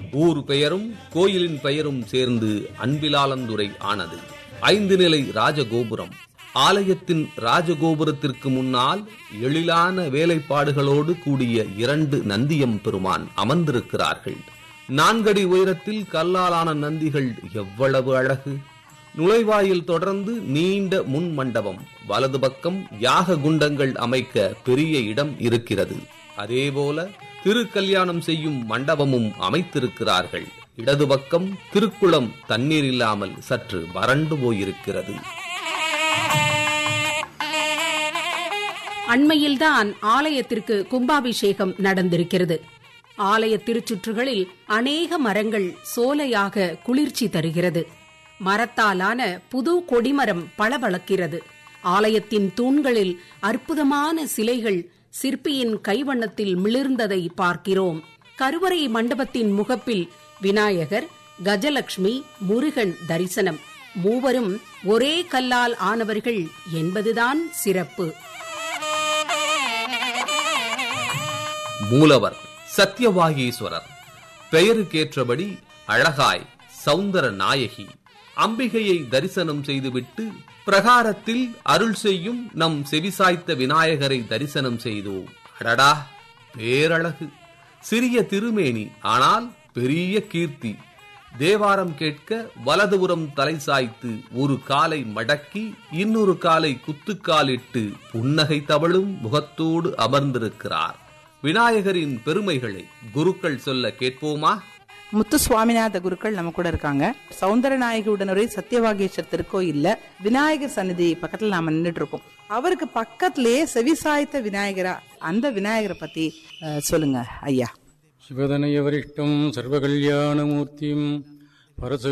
ஊர் பெயரும் கோயிலின் பெயரும் சேர்ந்து அன்பிலாலந்துறை ஆனது ஐந்து நிலை ராஜகோபுரம் ஆலயத்தின் ராஜகோபுரத்திற்கு முன்னால் எழிலான வேலைப்பாடுகளோடு கூடிய இரண்டு நந்தியம் பெருமான் அமர்ந்திருக்கிறார்கள் நான்கடி உயரத்தில் கல்லாலான நந்திகள் எவ்வளவு அழகு நுழைவாயில் தொடர்ந்து நீண்ட முன் மண்டபம் வலது பக்கம் யாக குண்டங்கள் அமைக்க பெரிய இடம் இருக்கிறது அதேபோல திருக்கல்யாணம் செய்யும் மண்டபமும் அமைத்திருக்கிறார்கள் இடது பக்கம் திருக்குளம் தண்ணீர் இல்லாமல் சற்று வறண்டு போயிருக்கிறது அண்மையில்தான் ஆலயத்திற்கு கும்பாபிஷேகம் நடந்திருக்கிறது ஆலய திருச்சுற்றுகளில் அநேக மரங்கள் சோலையாக குளிர்ச்சி தருகிறது மரத்தாலான புது கொடிமரம் பளபளக்கிறது ஆலயத்தின் தூண்களில் அற்புதமான சிலைகள் சிற்பியின் கைவண்ணத்தில் மிளிர்ந்ததை பார்க்கிறோம் கருவறை மண்டபத்தின் முகப்பில் விநாயகர் கஜலட்சுமி முருகன் தரிசனம் மூவரும் ஒரே கல்லால் ஆனவர்கள் என்பதுதான் சிறப்பு மூலவர் சத்யவாகீஸ்வரர் பெயருக்கேற்றபடி அழகாய் சௌந்தர நாயகி அம்பிகையை தரிசனம் செய்துவிட்டு பிரகாரத்தில் அருள் செய்யும் நம் செவிசாய்த்த விநாயகரை தரிசனம் செய்தோம் அடடா பேரழகு சிறிய திருமேனி ஆனால் பெரிய கீர்த்தி தேவாரம் கேட்க வலதுபுறம் தலை சாய்த்து ஒரு காலை மடக்கி இன்னொரு காலை குத்துக்காலிட்டு புன்னகை தவழும் முகத்தோடு அமர்ந்திருக்கிறார் விநாயகரின் பெருமைகளை குருக்கள் சொல்ல கேட்போமா முத்து சுவாமிநாத குருக்கள் நம்ம கூட இருக்காங்க சௌந்தரநாயகி உடனுரை சத்தியவாகேஸ்வர் திருக்கோயில்ல விநாயகர் சந்நிதி பக்கத்துல நாம நின்றுட்டு இருக்கோம் அவருக்கு பக்கத்திலேயே செவிசாய்த்த விநாயகரா அந்த விநாயகரை பத்தி அஹ், சொல்லுங்க ஐயா शिवदनयवरिष्ठं सर्वकल्याणमूर्तिं परस